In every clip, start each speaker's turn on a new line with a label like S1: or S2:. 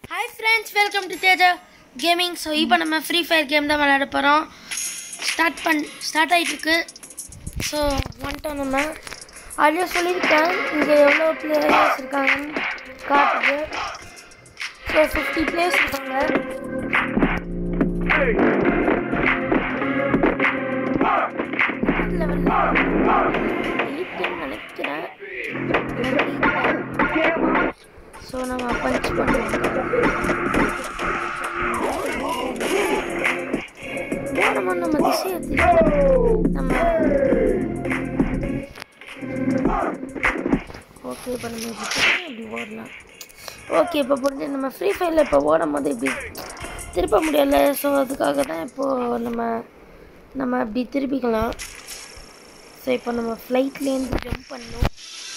S1: Hi friends welcome to Teja gaming so இப்போ நம்ம free fire game தான் விளையாட போகிறோம் ஸ்டார்ட் பண் ஸ்டார்ட் ஆகிட்டுருக்கு ஸோ வந்துட்டோம் நம்ம ஆல்ரெடி சொல்லியிருக்கேன் இங்கே எவ்வளோ பிளேயர்ஸ் இருக்காங்கன்னு காட்டுது ஸோ ஃபிஃப்டி பிளேயர்ஸ் இருக்காங்க லெவலில் நினைக்கிறேன் ஸோ நம்ம பஞ்ச் பண்ணுவோம் நம்ம நம்ம திசையை திருப்பி நம்ம ஓகே இப்போ நம்ம இப்படி இப்படி ஓடலாம் ஓகே இப்போ புரிஞ்சு நம்ம ஃப்ரீ ஃபயரில் இப்போ ஓடும் போது இப்படி திருப்ப முடியல ஸோ அதுக்காக தான் இப்போது நம்ம நம்ம இப்படி திருப்பிக்கலாம் ஸோ இப்போ நம்ம ஃப்ளைட்லேருந்து ஜம்ப் பண்ணணும்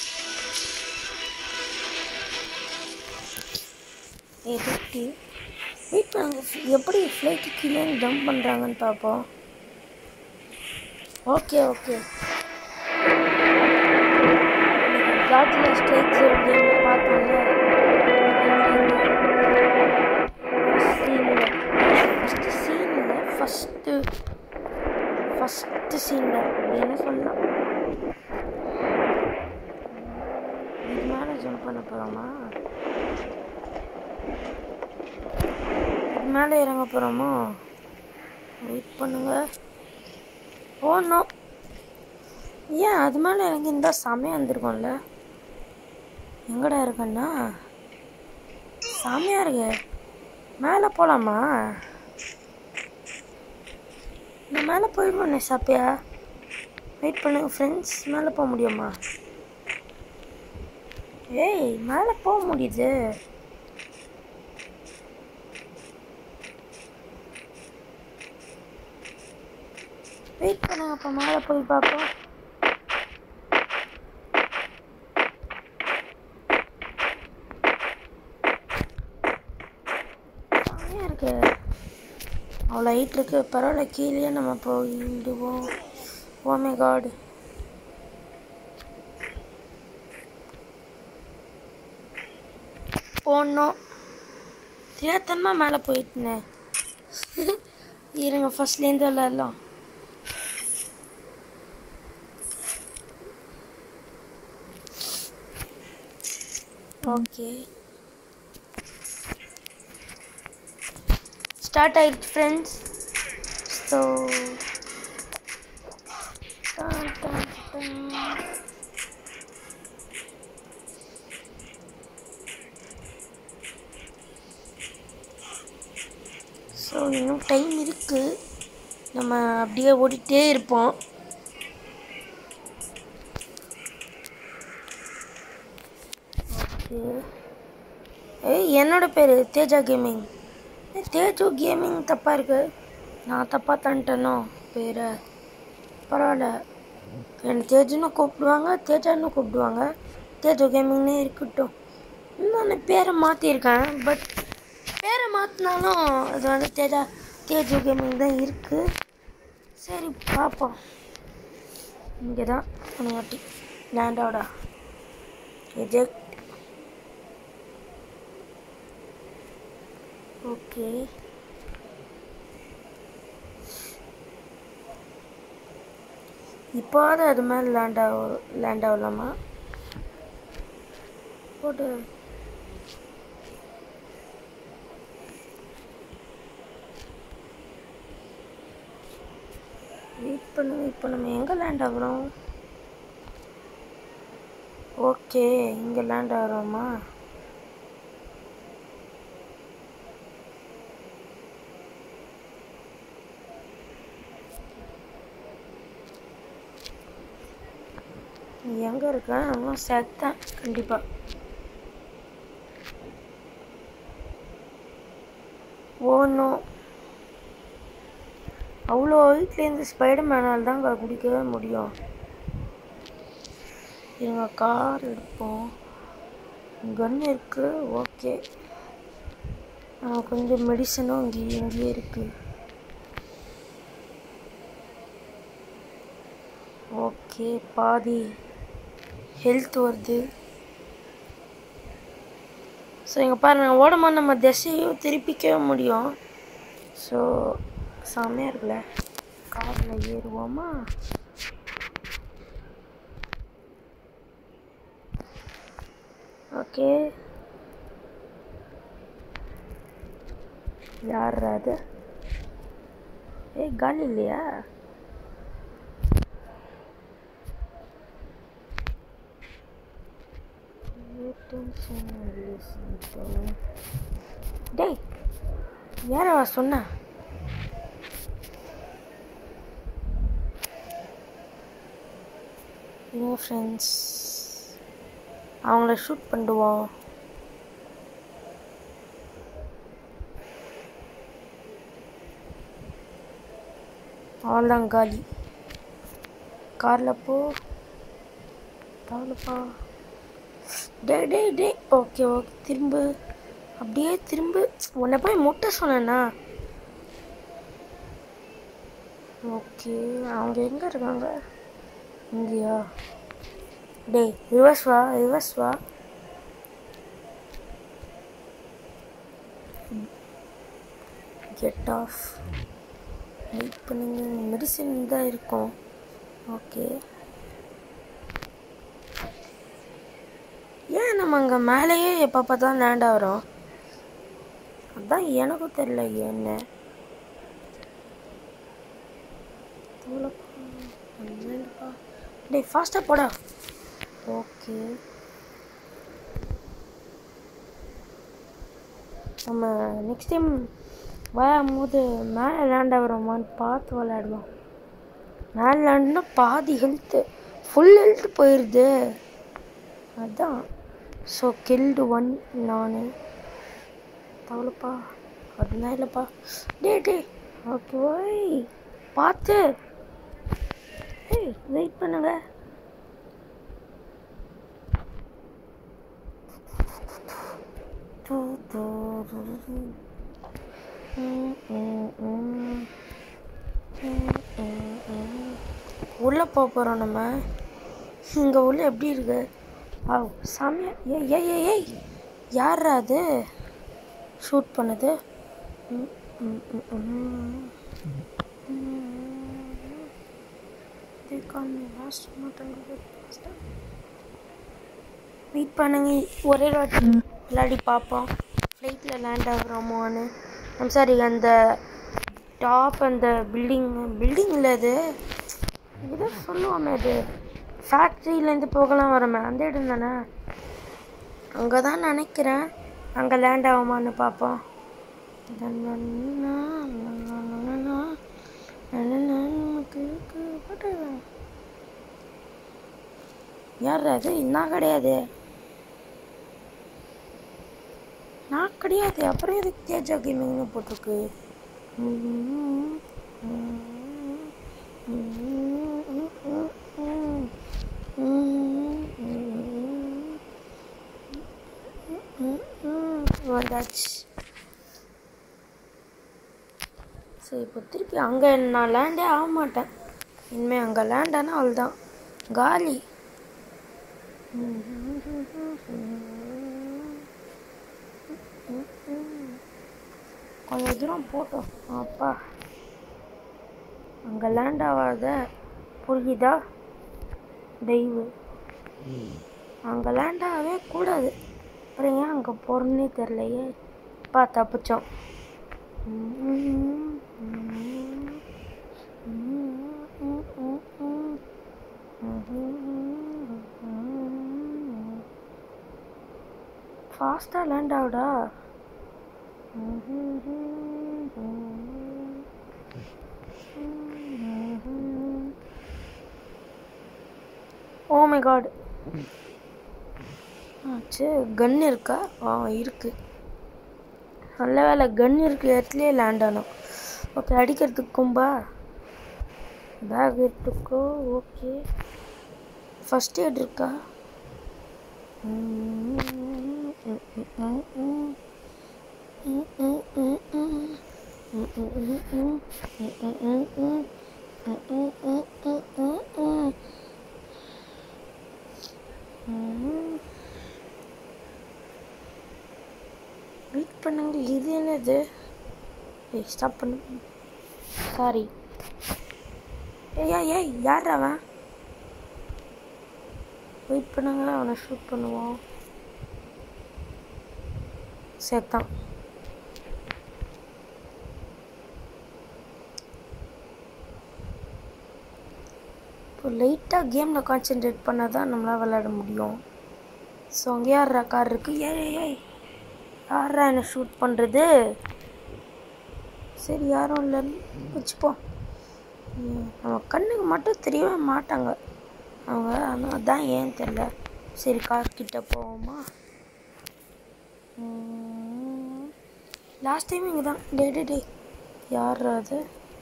S1: எதுக்கு வெயிட் பண்ணுங்க எப்படி ஃப்ளைட்டு கீழே ஜம்ப் பண்ணுறாங்கன்னு பார்ப்போம் ஓகே ஓகே காட்டில் ஸ்ட்ரைக் ஜோன் கேமில் பார்த்தோம்ல சீனில் ஃபஸ்ட்டு சீனில் ஃபஸ்ட்டு ஃபஸ்ட்டு சீனில் அப்படின்னு சொல்லலாம் இது மேலே ஜம்ப் பண்ண போகிறோமா இது மேலே இறங்க போகிறோமோ வெயிட் பண்ணுங்க போனோம் ஏன் அது மேலே இறங்கி இருந்தால் செமையாக இருந்திருக்கும்ல எங்கடா இருக்கண்ணா செமையாக இருக்கு மேலே போகலாமா நான் மேலே போயிடுவேன் சாப்பியா வெயிட் பண்ணுங்க ஃப்ரெண்ட்ஸ் மேலே போக முடியுமா ஏய் மேலே போக முடியுது வெயிட் பண்ணுங்க அப்போ மேலே போய் பார்ப்போம் செமையா இருக்கு அவ்வளோ ஹைட் இருக்கு பரவாயில்ல கீழே நம்ம போயிடுவோம் ஓமே காடு போனோம் தெரியாதனமாக மேலே போயிட்டேன் இருங்க ஃபர்ஸ்ட்லேருந்து விளாட்லாம் ஓகே ஸ்டார்ட் ஆயிடுச்சு ஃப்ரெண்ட்ஸ் ஸோ ஸோ இன்னும் டைம் இருக்குது நம்ம அப்படியே ஓடிட்டே இருப்போம் ஓகே ஏய் என்னோட பேர் தேஜா கேமிங் தேஜு கேமிங் தப்பாக இருக்கு நான் தப்பாக தந்துட்டேனோ பேரை பரவாயில்ல என்னை தேஜுன்னு கூப்பிடுவாங்க தேஜான்னு கூப்பிடுவாங்க தேஜு கேமிங்னே இருக்கட்டும் இன்னொன்று பேரை மாற்றிருக்கேன் பட் பேரை மாற்றினாலும் அது வந்து தேஜா தேஜு கேமிங் தான் இருக்குது சரி பார்ப்போம் இங்கே தான் ஒரு வாட்டி லேண்ட் ஆடா எஜெக்ட் ஓகே இப்போது அது மேலே லேண்ட் ஆக லேண்ட் ஆகலாமா போட்டு வெயிட் பண்ணுங்க இப்போ நம்ம எங்கே லேண்ட் ஆகுறோம் ஓகே இங்கே லேண்ட் ஆகிறோமா எங்கே இருக்கேன் அவன் செத்தேன் கண்டிப்பாக ஓணும் அவ்வளோ ஹைட்லேருந்து ஸ்பைடர் மேனால் தாங்க குடிக்கவே முடியும் இருங்க கார் எடுப்போம் கன் இருக்குது ஓகே கொஞ்சம் மெடிசனும் இங்கே இங்கேயே இருக்குது ஓகே பாதி ஹெல்த் வருது ஸோ இங்கே பாருங்க ஓடமா நம்ம திசையும் திருப்பிக்கவே முடியும் ஸோ செம்மையாக இருக்குல்ல காரில் ஏறுவோமா ஓகே யார் அது ஏய் காலி இல்லையா டேய் யாரவா சொன்ன இல்லை ஃப்ரெண்ட்ஸ் அவங்கள ஷூட் பண்ணுவோம் அவ்வளோதான் காலி காரில் போ காரில் டே டே டே ஓகே ஓகே திரும்ப அப்படியே திரும்ப உன்னை போய் முட்டை சொன்னேன்னா ஓகே அவங்க எங்கே இருக்காங்க இங்கேயா டேய் ரிவர்ஸ் வா ரிவர்ஸ் வா கெட் ஆஃப் வெயிட் பண்ணுங்க மெடிசின் தான் இருக்கும் ஓகே ஏன் நம்ம அங்கே மேலேயே எப்போ பார்த்தா லேண்ட் ஆகிறோம் அதான் எனக்கும் தெரியல என்ன டேய் ஃபாஸ்ட்டாக போடா ஓகே நம்ம நெக்ஸ்ட் டைம் விளையாடும்போது மேலே லேண்ட் ஆகிறோமான்னு பார்த்து விளையாடுவோம் மேலே லேண்ட்னா பாதி ஹெல்த்து ஃபுல் ஹெல்த் போயிடுது அதான் ஸோ கில்டு ஒன் நான் தவளப்பா அதெல்லாம் இல்லைப்பா டே டே ஓகே ஓய் பார்த்து ஏய் வெயிட் பண்ணுங்க உள்ளே போக போகிறோம் நம்ம இங்கே உள்ள எப்படி இருக்கு ஆ சாமியா ஏய் ஏய் ஏய் ஏய் யாரா அது ஷூட் பண்ணது ம், ம், ம், ம். They call me last wait பண்ணுங்க ஒரே வாட்டி விளையாடி பார்ப்போம் ஃப்ளைட்டில் லேண்ட் ஆகுறோமோன்னு ஐம் சாரி அந்த டாப் அந்த பில்டிங் பில்டிங் இல்லை அது இதை சொல்லுவோமே அது ஃபேக்ட்ரியிலேருந்து போகலாம் வரோமே அந்த இடம் தானே அங்கே தான் நினைக்கிறேன் அங்கே லேண்ட் ஆகுமான்னு பார்ப்போம் யார் அது நான் கிடையாது நான் கிடையாது அப்புறம் எதுக்கு தேஜா கேமிங்னு போட்டிருக்கு வந்தாச்சு சரி இப்போ திருப்பி அங்கே நான் லேண்டே ஆக மாட்டேன் இனிமேல் அங்கே லேண்ட் ஆனால் அவ்வளோதான் காலி கொஞ்சம் தூரம் போட்டோம் அப்பா அங்கே லேண்ட் ஆகாத புரியுதா தெய்வு அங்கே லேண்ட் ஆகவே கூடாது அப்புறம் ஏன் அங்கே போகிறோன்னே தெரிலையே பா தப்பிச்சோம் ஃபாஸ்ட்டாக லேண்ட் ஆகுடா ஓ மை காட் ஆச்சு கன் இருக்கா ஆ இருக்கு நல்ல வேலை கன் இருக்கிற இடத்துலயே லேண்ட் ஆனோம் ஓகே அடிக்கிறதுக்கு கும்பா பேக் எடுத்துக்கோ ஓகே ஃபஸ்ட் எய்ட் இருக்கா வெயிட் பண்ணுங்க இது என்னது ஏய் ஸ்டாப் பண்ணு சாரி ஏய் ஏய் ஏய் யார் அவன் வெயிட் பண்ணுங்க அவனை ஷூட் பண்ணுவோம் சேர்த்தான் இப்போ லைட்டாக கேமில் கான்சென்ட்ரேட் பண்ணால் தான் நம்மளால் விளையாட முடியும் ஸோ அங்கே யாரா கார் இருக்கு ஏய் ஏய், ஏய் யாரா என்னை ஷூட் பண்ணுறது சரி யாரும் இல்லை வச்சுப்போம் ம், நம்ம கண்ணுக்கு மட்டும் தெரியவே மாட்டாங்க அவங்க ஆனால் அதான் ஏன் தெரில சரி கார் கிட்ட போவோமா லாஸ்ட் டைம் இங்கே தான் டே டே டே யார் அது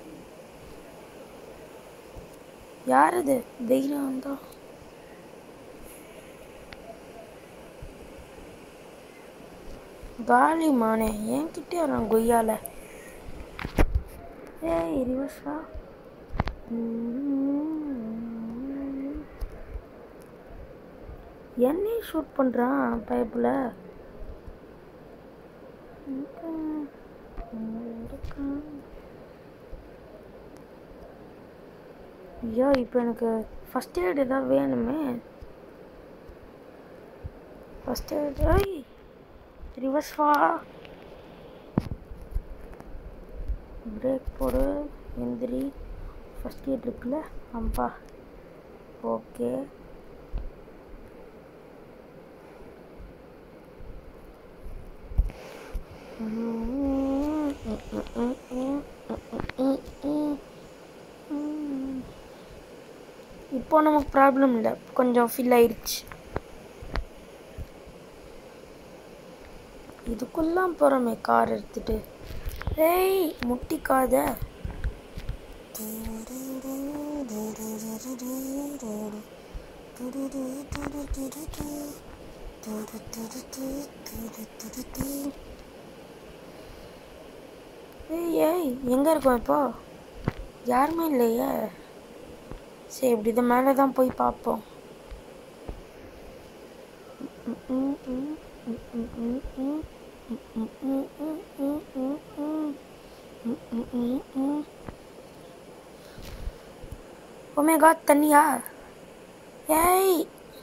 S1: யார் அது தைரியம் வந்தா காலி மானே என்கிட்டே வரான் கொய்யால ஏய் ரிவர்ஸ் வா என்னையும் ஷூட் பண்ணுறான் பைப்பில் ஐயோ இப்போ எனக்கு ஃபஸ்ட் எய்ட் ஏதாவது வேணுமே ஃபஸ்ட் எய்ட் ஐய் ரிவர்ஸ் வா பிரேக் போடு எந்திரி ஃபஸ்ட் எய்ட் இருக்குல்ல அம்பா ஓகே இப்போ நமக்கு ப்ராப்ளம் இல்லை கொஞ்சம் ஃபில் ஆயிடுச்சு இதுக்குள்ளாம் போகிறோமே கார் எடுத்துட்டு ஏய் முட்டிக்காத ஏய் ஏய் எங்கே இருக்கோம் இப்போ யாருமே இல்லையே சரி இப்படி இது மேலே தான் போய் பார்ப்போம் ஒமேகா தண்ணியா ஏய்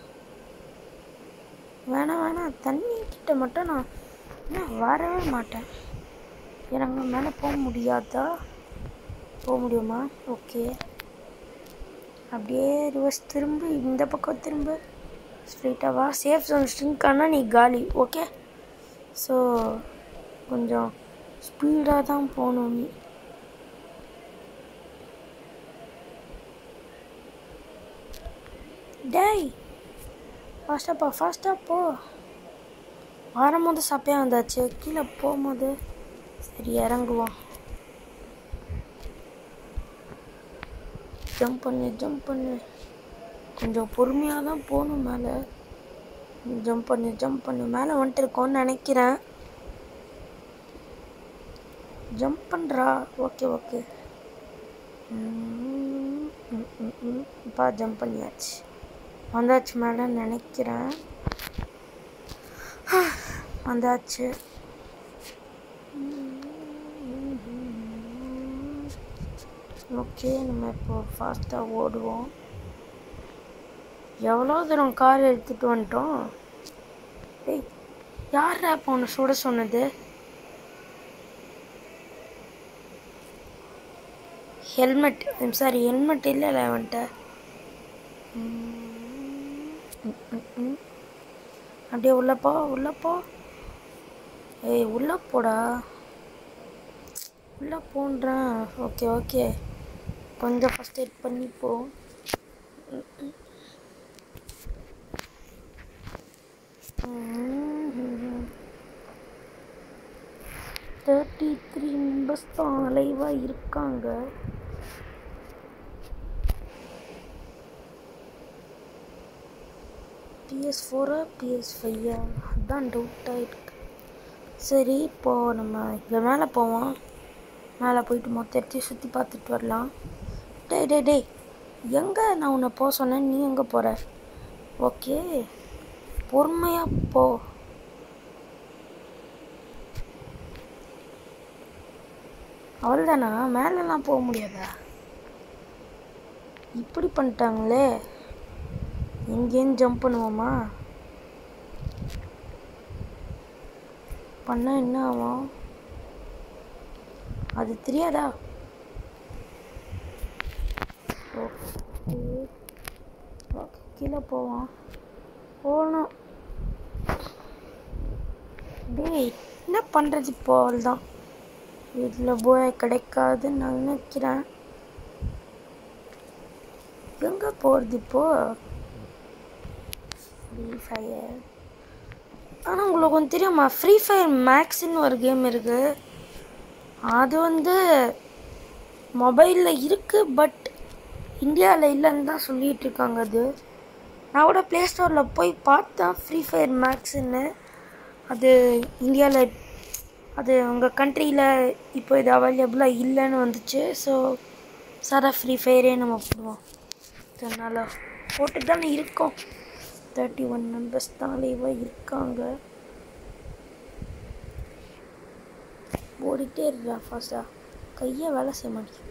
S1: வேணாம் வேணாம் தண்ணி கிட்ட மட்டும் நான் நான் வரவே மாட்டேன் எனக்கு மேலே போக முடியாதா போக முடியுமா ஓகே அப்படியே ரிவர்ஸ் திரும்ப இந்த பக்கம் திரும்ப ஸ்ட்ரைட்டாக வா சேஃப் ஜோன் ஸ்ட்ரிங்க் ஆனால் நீ காலி ஓகே ஸோ கொஞ்சம் ஸ்பீடாக தான் போகணும் நீ டேய் ஃபாஸ்ட்டாக போ ஃபாஸ்ட்டாக போ வரும்போது சப்பையாக வந்தாச்சு கீழே போகும்போது சரி இறங்குவோம் ஜம்ப் பண்ணு ஜம்ப் பண்ணு கொஞ்சம் பொறுமையாக தான் போகணும் மேலே ஜம்ப் பண்ணு ஜம்ப் பண்ணு மேலே வந்துட்டு இருக்கோன்னு நினைக்கிறேன் ஜம்ப் பண்ணுறா ஓகே ஓகே இப்போ ஜம்ப் பண்ணியாச்சு வந்தாச்சு மேலே நினைக்கிறேன் வந்தாச்சு ஓகே நம்ம இப்போ ஃபாஸ்ட்டாக ஓடுவோம் எவ்வளோ தூரம் கார் எடுத்துகிட்டு வந்துட்டோம் டேய் யாரா இப்போ ஒன்று சுட சொன்னது ஹெல்மெட் ஐம் சாரி ஹெல்மெட் இல்லைல்ல அவன்கிட்ட அப்படியே உள்ள போ உள்ள போ ஏய் உள்ள போடா உள்ள போன்றேன் ஓகே ஓகே கொஞ்சம் ஃபஸ்ட் எய்ட் பண்ணி போ தேர்ட்டி த்ரீ மெம்பர்ஸ் தான் அலைவாக இருக்காங்க பிஎஸ் ஃபோரா பிஎஸ் ஃபையா அதான் டவுட்டாக இருக்கு சரி இப்போது நம்ம இங்கே மேலே போவோம் மேலே போயிட்டு மொத்த இடத்தையும் சுற்றி பார்த்துட்டு வரலாம் டேய் டேய் டேய் எங்கே நான் உன்னை போக சொன்னேன் நீ எங்கே போகிற ஓகே பொறுமையாக போ அவ்வளோதானா மேலெல்லாம் போக முடியாதா இப்படி பண்ணிட்டாங்களே எங்கேயும் ஜம்ப் பண்ணுவோமா பண்ணால் என்ன ஆகும் அது தெரியாதா ஓகே ஓகே கீழே போவோம் போகணும் டேய் என்ன பண்ணுறது இப்போ தான் வீட்டில் போய் கிடைக்காதுன்னு நான் நினைக்கிறேன் எங்கே போகிறது இப்போ ஃப்ரீ ஃபயர் ஆனால் உங்களுக்கு ஒன்று தெரியுமா ஃப்ரீ ஃபயர் மேக்ஸ்ன்னு ஒரு கேம் இருக்குது அது வந்து மொபைலில் இருக்குது பட் இந்தியாவில் இல்லைன்னு தான் சொல்லிட்டு இருக்காங்க அது நான் கூட ப்ளே ஸ்டோரில் போய் பார்த்தேன் ஃப்ரீ ஃபயர் மேக்ஸ்ன்னு அது இந்தியாவில் அது உங்கள் கண்ட்ரியில் இப்போ இது அவைலபிளாக இல்லைன்னு வந்துச்சு ஸோ சாதா ஃப்ரீ ஃபயரே நம்ம போடுவோம் அதனால் போட்டு தானே இருக்கோம் தேர்ட்டி ஒன் மெம்பர்ஸ் தான் லைவாக இருக்காங்க ஓடிட்டே இருக்கா ஃபாஸ்ட்டாக கையை வேலை செய்ய மாட்டேங்குது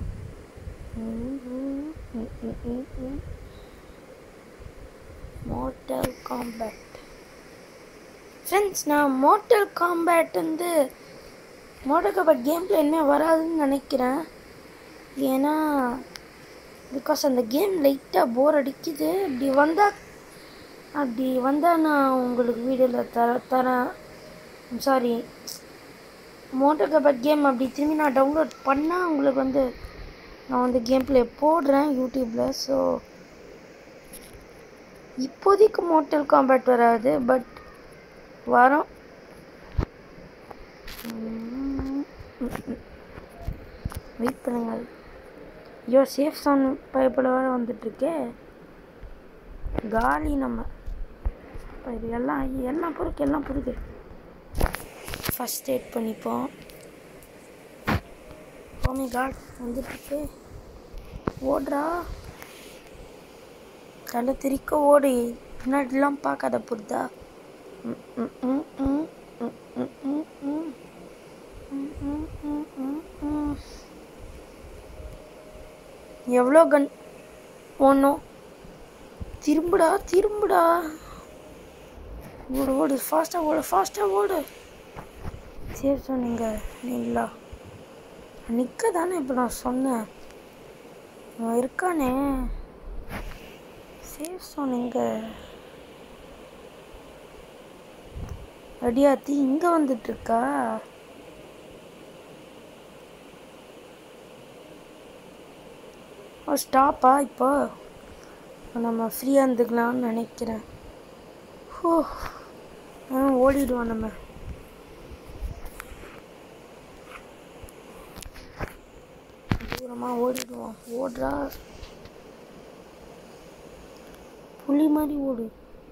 S1: மோட்டல் காம்பேட் ஃப்ரெண்ட்ஸ் நான் மோட்டல் காம்பேட் வந்து மோட்டல் காம்பேட் கேம் பிளே இனிமேல் வராதுன்னு நினைக்கிறேன் ஏன்னா பிகாஸ் அந்த கேம் லைட்டாக போர் அடிக்குது அப்படி வந்தால் அப்படி வந்தால் நான் உங்களுக்கு வீடியோவில் தர தரேன் சாரி மோட்டர் கபட் கேம் அப்படி திரும்பி நான் டவுன்லோட் பண்ணால் உங்களுக்கு வந்து நான் வந்து கேம் பிளே போடுறேன் யூடியூப்பில் ஸோ இப்போதைக்கு மோட்டல் காம்பேட் வராது பட் வரும் வெயிட் பண்ணுங்கள் ஐயோ சேஃப் சவுண்ட் பயப்பட வர வந்துட்டுருக்கே காலி நம்ம அப்ப இது எல்லாம் எல்லாம் பொறுக்கு எல்லாம் பொறுக்கு ஃபஸ்ட் எய்ட் பண்ணிப்போம் ஓமி காட் வந்துட்டுருக்கு ஓடுறா தலை திரிக்க ஓடு பின்னாடிலாம் பார்க்காத புரிதா ம், ம், ம், ம், ம், ம், ம், ம். ம், ம், ம், ம், ம். எவ்வளோ கன் ஒன்றும் திரும்புடா திரும்புடா ஓடு ஓடு ஃபாஸ்ட்டாக ஓடு ஃபாஸ்ட்டாக ஓடு சரி சொன்னீங்க நீங்களா நிற்க தானே இப்போ நான் சொன்னேன் அவன் இருக்கானே சேஃப் சொன்னீங்க அடியாத்தி இங்கே வந்துட்டு இருக்கா ஓ ஸ்டாப்பா இப்போ நம்ம ஃப்ரீயாக இருந்துக்கலாம்னு நினைக்கிறேன் ஹோ ஆ ஓடிடுவோம் நம்ம தூரமாக ஓடிடுவோம் ஓடுறா புலி மாதிரி ஓடு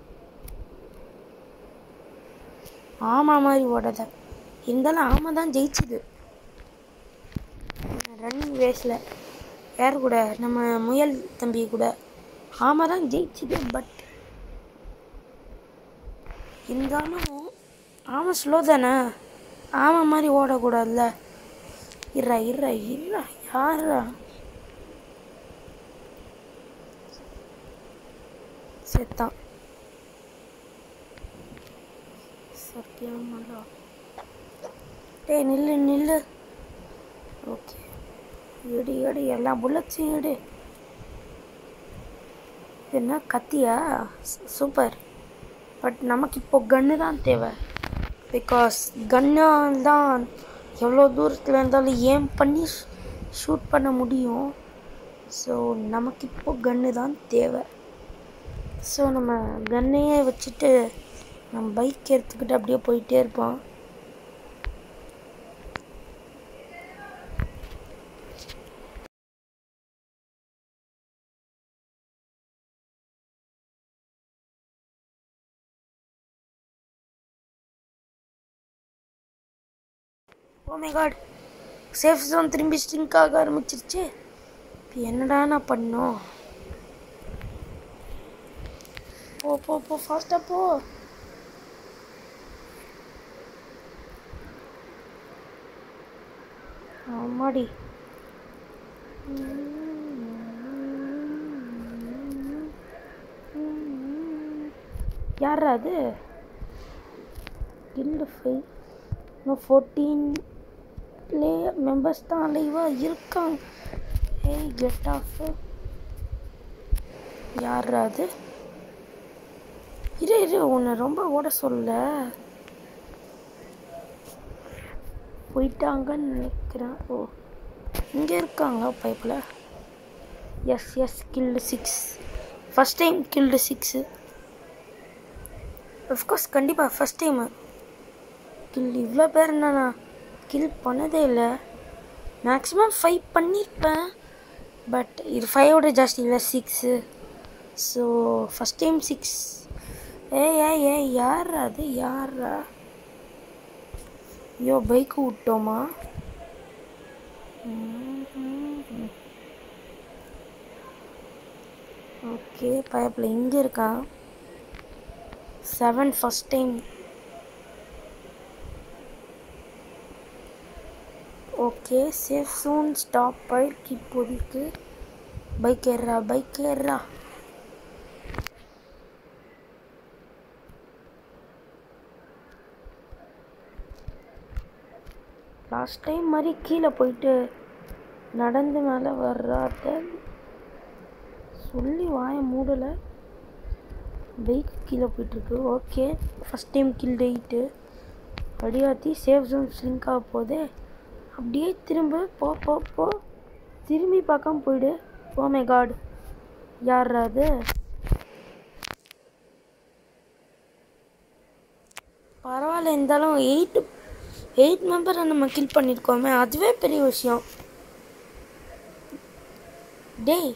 S1: ஆமா மாதிரி ஓடாத இருந்தாலும் ஆமா தான் ஜெயிச்சுது ரன்னிங் ரேஸில் யார் கூட நம்ம முயல் தம்பி கூட ஆமா தான் ஜெயிச்சுது பட் இருந்தாலும் ஆமாம் ஸ்லோ தானே ஆமா மாதிரி ஓடக்கூடாதுல்ல இருறா இருறா இருறா யாரா செத்தான் சத்தியமாடா டேய் நில்லு நில்லு ஓகே எடு எடு எல்லா புல்லட்ஸையும் எடு இது என்ன கத்தியா சூப்பர் பட் நமக்கு இப்போ கன்று தான் தேவை பிகாஸ் கன்னால் தான் எவ்வளோ தூரத்தில் இருந்தாலும் ஏம் பண்ணி ஷூட் பண்ண முடியும் ஸோ நமக்கு இப்போ கன்று தான் தேவை ஸோ நம்ம கன்னையே வச்சுட்டு நம்ம பைக் எடுத்துக்கிட்டு அப்படியே போயிட்டே இருப்போம் oh my God safe zone திரும்பி ஸ்ட்ரிங்க் ஆக ஆரம்பிச்சிருச்சு இப்போ என்னடா நான் பண்ணோம் போ போ போ ஃபாஸ்ட்டாக போ ஆமாடி யாரா அது கில்டு ஃபைவ் இன்னும் ஃபோர்டீன் ப்ளே மெம்பர்ஸ் தான் அலைவாக இருக்காங்க ஏய் கெட் ஆஃப் யாரா அது இரு இரு உன்னை ரொம்ப ஓட சொல்ல போயிட்டாங்கன்னு நினைக்கிறேன் ஓ இங்கே இருக்காங்க பைப்பில் yes yes killed six first time killed six of course கண்டிப்பாக ஃபஸ்ட் டைமு கில் இவ்வளோ பேர் நான் கில் பண்ணதே இல்லை மேக்ஸிமம் ஃபைவ் பண்ணியிருப்பேன் பட் இது ஃபைவோட ஜாஸ்தி இல்லை six so first time six ஏய் ஏய் ஏய் யார் அது யாரா ஐயோ பைக்கு விட்டோமா ஓகே பைப்பில் இங்கே இருக்கான் seven first time okay safe zone stop bike இப்போதைக்கு பைக் ஏறா பைக் ஏறா லாஸ்ட் டைம் மாதிரி கீழே போயிட்டு நடந்து மேலே வர்றாத சொல்லி வாய மூடலை பைக் கீழே போயிட்டுருக்கு okay first time kill eight அடியாத்தி சேஃப் ஜோன் ஸ்லிங்க் ஆக போதே அப்படியே திரும்ப போ போ போ திரும்பி பார்க்காம போயிடு ஓ மை காட் யார் அது பரவாயில்ல இருந்தாலும் எயிட் எயிட் மெம்பரை நம்ம கில் பண்ணியிருக்கோமே அதுவே பெரிய விஷயம் டேய்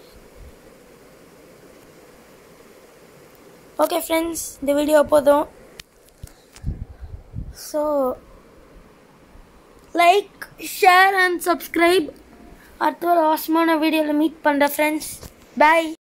S1: ஓகே ஃப்ரெண்ட்ஸ் இந்த வீடியோ போதும் so like share and subscribe அடுத்த ஒரு அவசரமான வீடியோவில் மீட் பண்ணுறேன் ஃப்ரெண்ட்ஸ் பாய்